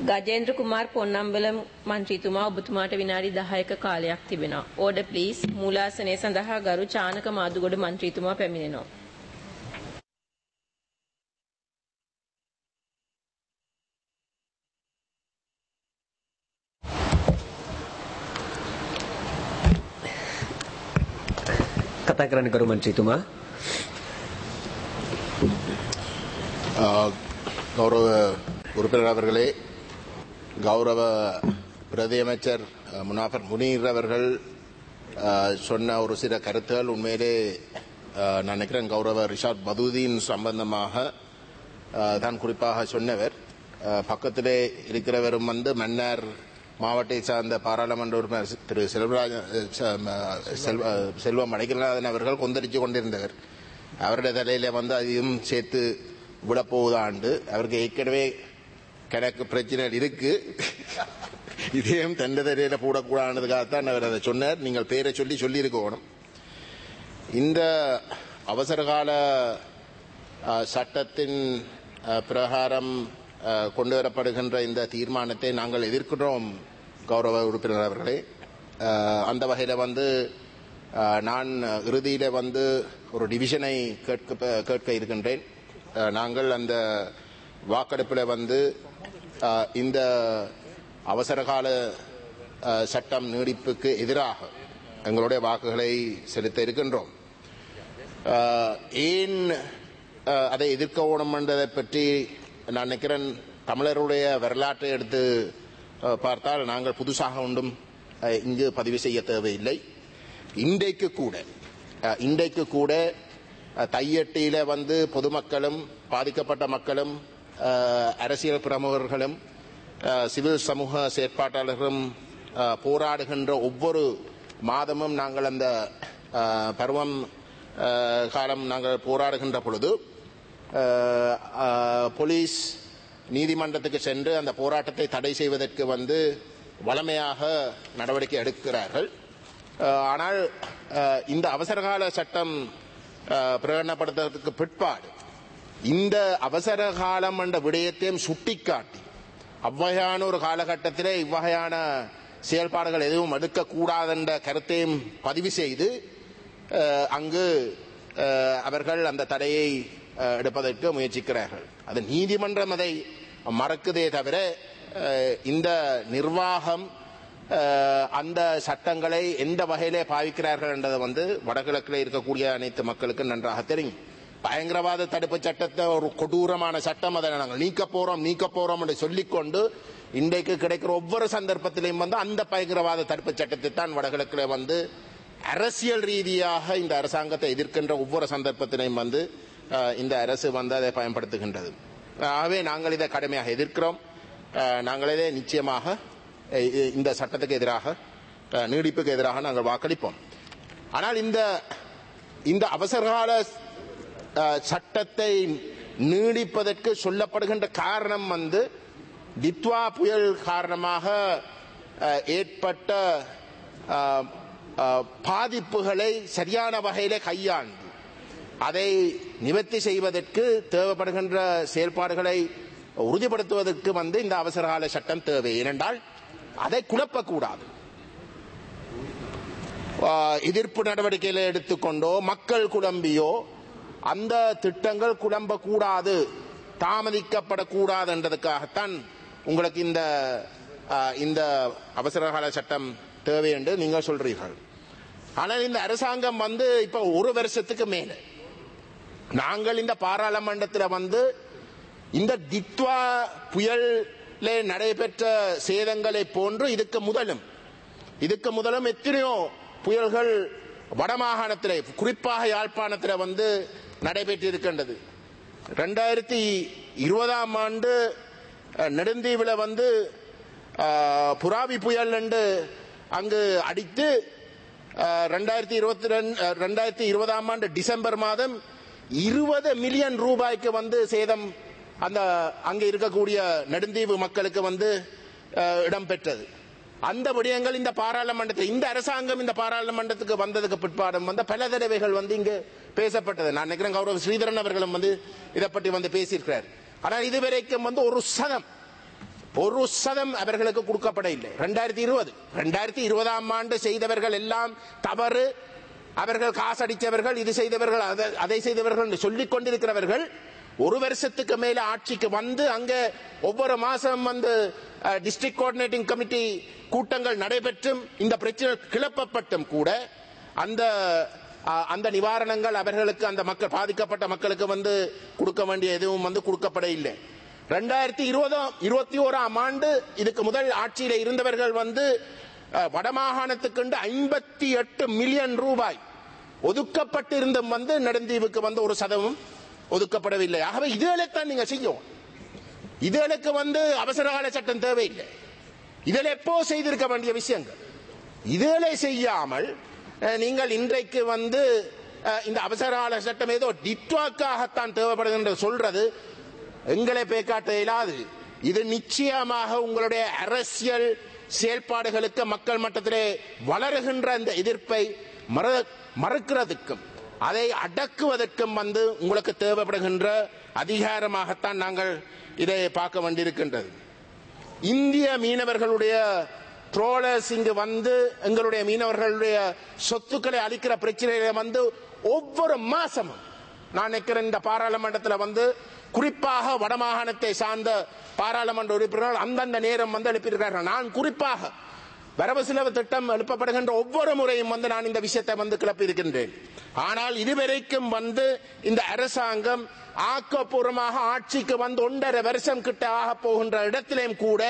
ගජේන්ද්‍ර කුමාර් පොන්නම්බල මන්ත්‍රීතුමා ඔබතුමාට විනාඩි 10ක කාලයක් තිබෙනවා. ඕඩර් ප්ලීස් මූලාසනයේ සඳහා ගරු චානක මාදුගොඩ මන්ත්‍රීතුමා පැමිණෙනවා. කතා කරන්න කරු මන්ත්‍රීතුමා ஆ, கௌரவ உறுப்பினர் அவர்களே கௌரவ பிரதி அமைச்சர் அ, முனாஃபர் முனீர் அவர்கள் அ, சொன்ன ஒரு சில கருத்துகள் உண்மையிலே அ, நான் நினைக்கிறேன் கௌரவ ரிஷாத் பதுதீன் சம்பந்தமாக அ, தான் குறிப்பாக சொன்னவர் அ, பக்கத்திலே இருக்கிறவரும் வந்து மன்னர் மாவட்டத்தை சார்ந்த பாராளுமன்ற உறுப்பினர் திரு செல்வராஜ செ- ம- செல்வ செல்வம் அடைக்கநாதன் அவர்கள் கொந்தளித்து கொண்டிருந்தவர் அவருடைய தலையில வந்து அதையும் சேர்த்து விடப்போவதாண்டு அவருக்கு ஏற்கனவே கணக்கு பிரச்சனை இருக்கு இதையும் தண்ட தலையில போடக்கூடாதுக்காகத்தான் அவர் அதை சொன்னார் நீங்கள் பேரை சொல்லி சொல்லியிருக்கணும் இந்த அவசரகால அஹ், சட்டத்தின் அஹ், பிரகாரம் அஹ், கொண்டு வரப்படுகின்ற இந்த தீர்மானத்தை நாங்கள் எதிர்க்கிறோம் கௌரவ உறுப்பினர் அவர்களே அஹ், அந்த வகையில் வந்து அஹ், நான் இறுதியில் வந்து ஒரு டிவிஷனை கேட்க கேட்க இருக்கின்றேன் அஹ், நாங்கள் அந்த வாக்கெடுப்பில் வந்து அஹ், இந்த அவசரகால அஹ், சட்டம் நீடிப்புக்கு எதிராக எங்களுடைய வாக்குகளை செலுத்த இருக்கின்றோம் ஆஹ் ஏன் ஆஹ் அதை எதிர்க்க ஓணும் என்றதை பற்றி நான் நினைக்கிறேன் தமிழருடைய வரலாற்றை எடுத்து ஆஹ் பார்த்தால் நாங்கள் புதுசாக ஒன்றும் ஆஹ் இங்கு பதிவு செய்ய தேவையில்லை இன்றைக்கு கூட ஆஹ் இன்றைக்கு கூட ஆஹ் தையட்டியில வந்து பொதுமக்களும் பாதிக்கப்பட்ட மக்களும் ஆஹ் அரசியல் பிரமுகர்களும் ஆஹ் சிவில் சமூக செயற்பாட்டாளர்களும் ஆஹ் போராடுகின்ற ஒவ்வொரு மாதமும் நாங்கள் அந்த ஆஹ் பருவம் ஆஹ் காலம் நாங்கள் போராடுகின்ற பொழுது ஆஹ் ஆஹ் போலீஸ் நீதிமன்றத்துக்கு சென்று அந்த போராட்டத்தை தடை செய்வதற்கு வந்து வளமையாக நடவடிக்கை எடுக்கிறார்கள் ஆஹ் ஆனால் ஆஹ் இந்த அவசரகால சட்டம் ஆஹ் பிரகடனப்படுத்துறதுக்கு பிற்பாடு இந்த அவசர காலம் என்ற விடயத்தையும் சுட்டிக்காட்டி அவ்வகையான ஒரு காலகட்டத்திலே இவ்வகையான செயல்பாடுகள் எதுவும் எடுக்கக்கூடாது என்ற கருத்தையும் பதிவு செய்து அஹ், அங்கு அஹ், அவர்கள் அந்த தடையை அஹ், எடுப்பதற்கு முயற்சிக்கிறார்கள் அது நீதிமன்றம் அதை மறக்குதே தவிர அஹ், இந்த நிர்வாகம் அஹ், அந்த சட்டங்களை எந்த வகையிலே பாவிக்கிறார்கள் என்றது வந்து வடகிழக்கில் இருக்கக்கூடிய அனைத்து மக்களுக்கும் நன்றாக தெரியும் பயங்கரவாத தடுப்பு சட்டத்தை ஒரு கொடூரமான சட்டம் அதை நாங்கள் நீக்க போறோம் நீக்க போறோம் என்று சொல்லிக்கொண்டு இன்றைக்கு கிடைக்கிற ஒவ்வொரு சந்தர்ப்பத்திலையும் வந்து அந்த பயங்கரவாத தடுப்பு சட்டத்தை தான் வடகிழக்கில் வந்து அரசியல் ரீதியாக இந்த அரசாங்கத்தை எதிர்க்கின்ற ஒவ்வொரு சந்தர்ப்பத்திலையும் வந்து அஹ், இந்த அரசு வந்து அதை பயன்படுத்துகின்றது ஆகவே நாங்கள் இதை கடுமையாக எதிர்க்கிறோம் அஹ், நாங்கள் இதை நிச்சயமாக அஹ், இ- இந்த சட்டத்துக்கு எதிராக அஹ், நீடிப்புக்கு எதிராக நாங்கள் வாக்களிப்போம் ஆனால் இந்த இந்த அவசரகால அஹ், சட்டத்தை நீடிப்பதற்கு சொல்லப்படுகின்ற காரணம் வந்து டித்வா புயல் காரணமாக அஹ், ஏற்பட்ட அஹ், அஹ், பாதிப்புகளை சரியான வகையிலே கையாண்டு அதை நிவர்த்தி செய்வதற்கு தேவைப்படுகின்ற செயல்பாடுகளை உறுதிப்படுத்துவதற்கு வந்து இந்த அவசரகால சட்டம் தேவை ஏனென்றால் அதை குழப்பக்கூடாது ஆஹ் எதிர்ப்பு நடவடிக்கைகளை எடுத்துக்கொண்டோ மக்கள் குழம்பியோ அந்த திட்டங்கள் குழம்பக்கூடாது தாமதிக்கப்படக்கூடாது என்றதுக்காகத்தான் உங்களுக்கு இந்த ஆஹ், இந்த அவசரகால சட்டம் தேவை என்று நீங்கள் சொல்றீர்கள் ஆனால் இந்த அரசாங்கம் வந்து இப்ப ஒரு வருஷத்துக்கு மேலே நாங்கள் இந்த பாராளுமன்றத்தில் வந்து இந்த தித்வா புயல்ல நடைபெற்ற சேதங்களை போன்று இதுக்கு முதலும் இதுக்கு முதலும் எத்தனையோ புயல்கள் வடமாகாணத்திலே குறிப்பாக யாழ்ப்பாணத்தில் வந்து நடைபெற்றிருக்கின்றது ரெண்டாயிரத்தி இருபதாம் ஆண்டு அஹ், நெடுந்தீவில் வந்து அஹ், புராவி புயல் என்று அங்கு அடித்து அஹ், ரெண்டாயிரத்தி இருபத்தி ரெண்டு அஹ், ரெண்டாயிரத்தி இருபதாம் ஆண்டு டிசம்பர் மாதம் இருபது மில்லியன் ரூபாய்க்கு வந்து சேதம் அந்த அங்கே இருக்கக்கூடிய நெடுந்தீவு மக்களுக்கு வந்து அஹ், இடம்பெற்றது அந்த விடயங்கள் இந்த பாராளுமன்றத்தில் இந்த அரசாங்கம் இந்த பாராளுமன்றத்துக்கு வந்ததுக்கு பிற்பாடும் வந்து பல தடவைகள் வந்து இங்கு பேசப்பட்டது நான் நினைக்கிறேன் கௌரவ ஸ்ரீதரன் அவர்களும் வந்து இதை பற்றி வந்து பேசியிருக்கிறார் ஆனால் இதுவரைக்கும் வந்து ஒரு சதம் ஒரு சதம் அவர்களுக்கு கொடுக்கப்பட இல்லை ரெண்டாயிரத்தி இருபது ரெண்டாயிரத்தி இருபதாம் ஆண்டு செய்தவர்கள் எல்லாம் தவறு அவர்கள் காசடித்தவர்கள் இது செய்தவர்கள் அதை- அதை செய்தவர்கள் என்று சொல்லிக் கொண்டிருக்கிறவர்கள் ஒரு வருஷத்துக்கு மேல ஆட்சிக்கு வந்து அங்க ஒவ்வொரு மாசம் வந்து டிஸ்ட்ரிக்ட் கோஆர்டினேட்டிங் கமிட்டி கூட்டங்கள் நடைபெற்றும் இந்த பிரச்சனை கிளப்பப்பட்டும் கூட அந்த அஹ், அந்த நிவாரணங்கள் அவர்களுக்கு அந்த மக்கள் பாதிக்கப்பட்ட மக்களுக்கு வந்து கொடுக்க வேண்டிய எதுவும் வந்து கொடுக்கப்பட இல்லை ரெண்டாயிரத்தி இருபதாம் இருபத்தி ஓராம் ஆண்டு இதுக்கு முதல் ஆட்சியில இருந்தவர்கள் வந்து அஹ், வடமாகாணத்துக்கு ஐம்பத்தி எட்டு மில்லியன் ரூபாய் ஒதுக்கப்பட்டிருந்த வந்து நெடுந்தீவுக்கு வந்து ஒரு சதமும் ஒதுக்கப்படவில்லை ஆகவே இதுகளைத்தான் நீங்க செய்யும் இதுகளுக்கு வந்து அவசரகால சட்டம் தேவையில்லை இதில் எப்போ செய்திருக்க வேண்டிய விஷயங்கள் இதுகளை செய்யாமல் அஹ், நீங்கள் இன்றைக்கு வந்து அஹ், இந்த அவசரகால சட்டம் ஏதோ டிட்வாக்காகத்தான் தேவைப்படுகின்ற சொல்றது எங்களை பேக்காட்ட இயலாது இது நிச்சயமாக உங்களுடைய அரசியல் செயல்பாடுகளுக்கு மக்கள் மட்டத்திலே வளருகின்ற இந்த எதிர்ப்பை மற- மறுக்கிறதுக்கும் அதை அடக்குவதற்கும் வந்து உங்களுக்கு தேவைப்படுகின்ற அதிகாரமாகத்தான் நாங்கள் இதை பார்க்க வேண்டியிருக்கின்றது இந்திய மீனவர்களுடைய ட்ரோலர்ஸ் இங்கு வந்து எங்களுடைய மீனவர்களுடைய சொத்துக்களை அளிக்கிற பிரச்சனையில வந்து ஒவ்வொரு மாசமும் நான் நினைக்கிறேன் இந்த பாராளுமன்றத்தில் வந்து குறிப்பாக வடமாகாணத்தை சார்ந்த பாராளுமன்ற உறுப்பினர்கள் அந்தந்த நேரம் வந்து எழுப்பியிருக்கிறார்கள் நான் குறிப்பாக வரவு செலவு திட்டம் எழுப்பப்படுகின்ற ஒவ்வொரு முறையும் வந்து நான் இந்த விஷயத்தை வந்து கிளப்பியிருக்கின்றேன் ஆனால் இதுவரைக்கும் வந்து இந்த அரசாங்கம் ஆக்கப்பூர்வமாக ஆட்சிக்கு வந்து ஒன்றரை வருஷம் கிட்ட ஆக போகின்ற இடத்திலேயும் கூட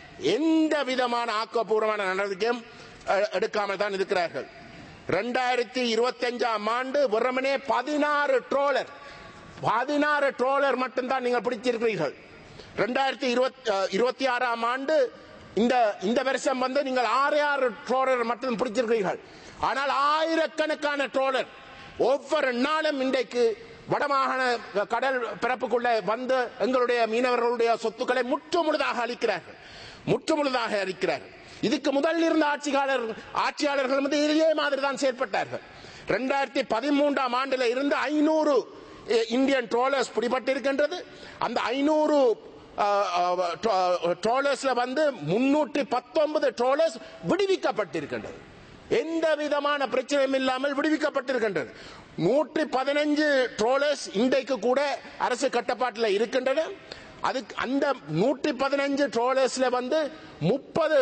எந்த விதமான ஆக்கப்பூர்வமான நடவடிக்கையும் அஹ், எடுக்காமல் தான் இருக்கிறார்கள் ரெண்டாயிரத்தி இருபத்தி அஞ்சாம் ஆண்டு வெறுமனே பதினாறு ட்ரோலர் பதினாறு ட்ரோலர் மட்டும்தான் நீங்கள் பிடிச்சிருக்கிறீர்கள் ரெண்டாயிரத்தி இருபத்தி ஆறாம் ஆண்டு இந்த இந்த வருஷம் வந்து நீங்கள் ஆறு ஆறு ட்ரோலர் மட்டும் பிடிச்சிருக்கிறீர்கள் ஆனால் ஆயிரக்கணக்கான ட்ரோலர் ஒவ்வொரு நாளும் இன்றைக்கு வடமாகாண கடல் பிறப்புக்குள்ள வந்து எங்களுடைய மீனவர்களுடைய சொத்துக்களை முற்று முழுதாக அளிக்கிறார்கள் முற்று முழுதாக அளிக்கிறார்கள் இதுக்கு முதல் இருந்த ஆட்சியாளர் ஆட்சியாளர்கள் வந்து இதே மாதிரி தான் செயல்பட்டார்கள் ரெண்டாயிரத்தி பதிமூன்றாம் ஆண்டுல இருந்து ஐநூறு இந்தியன் ட்ரோலர்ஸ் பிடிபட்டிருக்கின்றது அந்த ஐநூறு ட்ரோலர்ஸ்ல வந்து முன்னூற்றி பத்தொன்பது ட்ரோலர்ஸ் விடுவிக்கப்பட்டிருக்கின்றது எந்த விதமான பிரச்சனையும் இல்லாமல் விடுவிக்கப்பட்டிருக்கின்றது நூற்றி பதினஞ்சு ட்ரோலர்ஸ் இன்றைக்கு கூட அரசு கட்டுப்பாட்டில் இருக்கின்றன அதுக்கு அந்த நூற்றி பதினஞ்சு ட்ரோலர்ஸ்ல வந்து முப்பது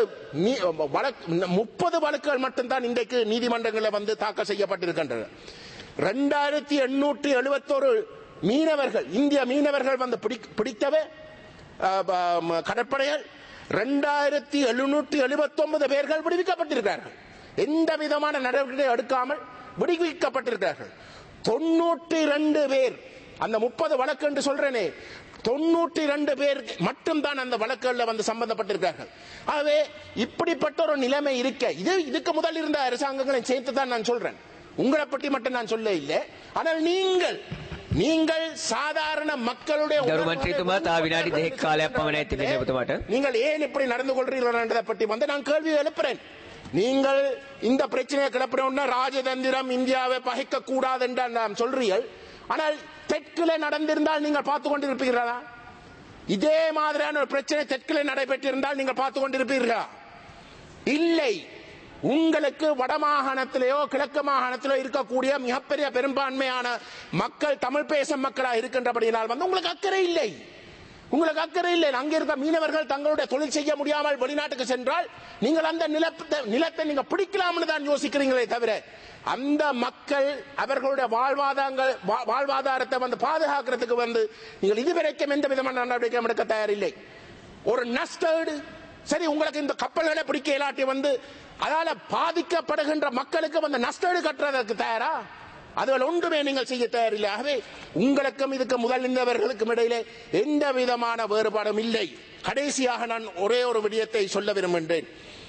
முப்பது வழக்குகள் மட்டும்தான் இன்றைக்கு நீதிமன்றங்களில் வந்து தாக்கல் செய்யப்பட்டிருக்கின்றன ரெண்டாயிரத்தி எண்ணூற்றி எழுபத்தோரு மீனவர்கள் இந்திய மீனவர்கள் வந்து பிடி- பிடித்தவை அஹ், ப- கடற்படைகள் ரெண்டாயிரத்தி எழுநூற்றி எழுபத்தி ஒன்பது பேர்கள் விடுவிக்கப்பட்டிருக்கிறார்கள் எந்த விதமான நடவடிக்கை எடுக்காமல் விடுவிக்கப்பட்டிருக்கிறார்கள் தொண்ணூற்றி ரெண்டு பேர் அந்த முப்பது வழக்கு என்று சொல்றேனே தொண்ணூற்றி ரெண்டு பேர் மட்டும்தான் அந்த வழக்குகள்ல வந்து சம்பந்தப்பட்டிருக்கிறார்கள் ஆகவே இப்படிப்பட்ட ஒரு நிலைமை இருக்க இது இதுக்கு முதல் இருந்த அரசாங்கங்களை சேர்த்து தான் நான் சொல்றேன் உங்களை பற்றி மட்டும் நான் சொல்ல இல்லை ஆனால் நீங்கள் நீங்கள் சாதாரண மக்களுடைய ගරු உணர்வுகளை මන්ත්‍රීතුමා තා විනාඩි දෙකක් කාලයක් පමණ ඇති මෙන්න ඔබතුමාට. நீங்கள் ஏன் இப்படி நடந்து கொள்றீர்கள் என்றதை பற்றி வந்து நான் கேள்வி எழுப்புறேன் நீங்கள் இந்த பிரச்சனையை கிளப்பினோம்னா ராஜதந்திரம் இந்தியாவை பகைக்க கூடாது என்று நாம் சொல்றீர்கள் ஆனால் தெற்கிலே நடந்திருந்தால் நீங்கள் பார்த்து கொண்டிருப்பீர்களா இதே மாதிரியான ஒரு பிரச்சனை தெற்கிலே நடைபெற்றிருந்தால் நீங்கள் பார்த்து கொண்டிருப்பீர்களா இல்லை உங்களுக்கு வடமாகாணத்திலேயோ கிழக்கு மாகாணத்திலோ இருக்கக்கூடிய மிகப்பெரிய பெரும்பான்மையான மக்கள் தமிழ் பேசும் மக்களா இருக்கின்றபடியினால் வந்து உங்களுக்கு அக்கறை இல்லை உங்களுக்கு அக்கறை இல்லை அங்க இருக்க மீனவர்கள் தங்களுடைய தொழில் செய்ய முடியாமல் வெளிநாட்டுக்கு சென்றால் நீங்கள் அந்த நிலத்தை நிலத்தை நீங்க பிடிக்கலாம்னு தான் யோசிக்கிறீங்களே தவிர அந்த மக்கள் அவர்களுடைய வாழ்வாதாரங்கள் வா- வாழ்வாதாரத்தை வந்து பாதுகாக்கிறதுக்கு வந்து நீங்கள் இதுவரைக்கும் எந்த விதமான நடவடிக்கை எடுக்க தயாரில்லை ஒரு நஷ்டஈடு சரி உங்களுக்கு இந்த கப்பல்களை பிடிக்க இல்லாட்டி வந்து அதால பாதிக்கப்படுகின்ற மக்களுக்கு வந்து நஷ்டஈடு கட்டுறதுக்கு தயாரா அதுகள் ஒன்றுமே நீங்கள் செய்ய தயாரில்லை ஆகவே உங்களுக்கும் இதுக்கு முதல் இருந்தவர்களுக்கும் இடையிலே எந்த விதமான வேறுபாடும் இல்லை கடைசியாக நான் ஒரே ஒரு விடயத்தை சொல்ல விரும்புகின்றேன்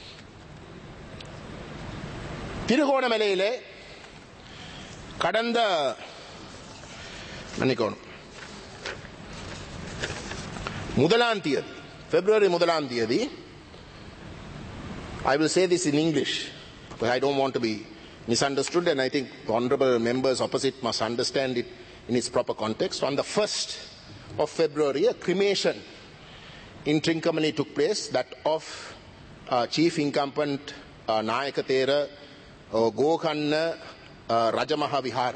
திருகோணமலையிலே கடந்த மன்னிக்கணும் முதலாம் தேதி பிப்ரவரி முதலாம் தேதி I will say this in English, but I don't want to be misunderstood, and I think honorable members opposite must understand it in its proper context. On the 1st of February, a cremation in Trincomalee took place, that of uh, Chief Incumbent uh, Nayaka Thera uh, Gokanna uh, Rajamaha Vihara.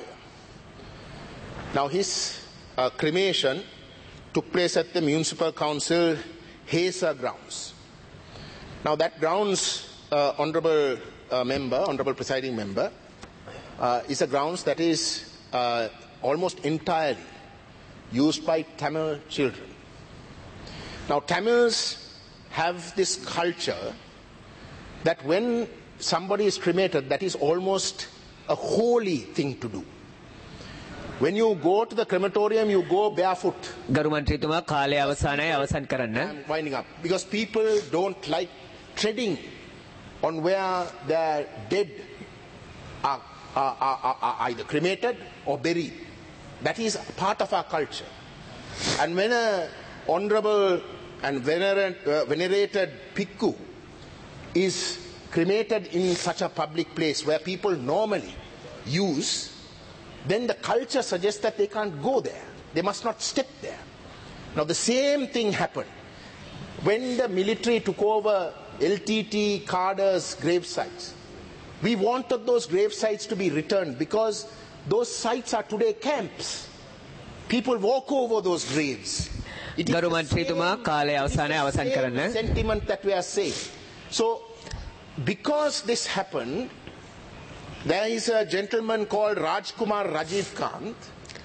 Now, his uh, cremation took place at the Municipal Council Hesa grounds. Now, that grounds, uh, Honourable uh, Member, Honourable Presiding Member, uh, is a grounds that is uh, almost entirely used by Tamil children. Now, Tamils have this culture that when somebody is cremated, that is almost a holy thing to do. When you go to the crematorium, you go barefoot. ගරු මන්ත්‍රීතුමා කාලය අවසානයි අවසන් කරන්න. I'm winding up because people don't like treading on where their dead are, are, are, are, are either cremated or buried. That is part of our culture. And when a honorable and venerate, uh, venerated Pikku is cremated in such a public place where people normally use, then the culture suggests that they can't go there. They must not step there. Now, the same thing happened when the military took over LTT Carter's grave sites. We wanted those grave sites to be returned because those sites are today camps. People walk over those graves. It is ගරු the මන්ත්‍රීතුමා same- කාලය it is අවසානයි the අවසන් same කරන්න. sentiment that we are saying. So, because this happened, there is a gentleman called Rajkumar Rajiv Kant.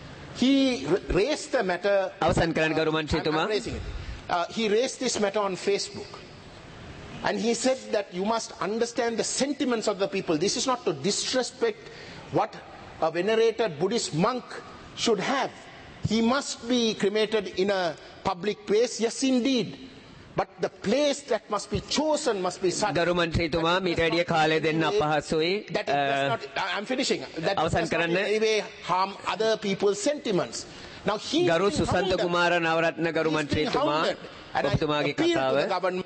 He ra- raised the matter. අවසන් කරන්න ගරු I'm- මන්ත්‍රීතුමා. I'm raising it. Uh, he raised this matter on Facebook. And he said that you must understand the sentiments of the people. This is not to disrespect what a venerated Buddhist monk should have. He must be cremated in a public place, yes, indeed. But the place that must be chosen must be such. ගරු මන්ත්‍රීතුමා that it මීට does වැඩිය not කාලය in දෙන්න any way- අපහසුයි. That it does not, I- I'm finishing. That it අවසන් does not in කරන්න. any way harm other people's sentiments. Now he ගරු සුසන්ත කුමාර නවරත්න ගරු He's been මන්ත්‍රීතුමා hounded. And I ඔබතුමාගේ appeal to කතාව the government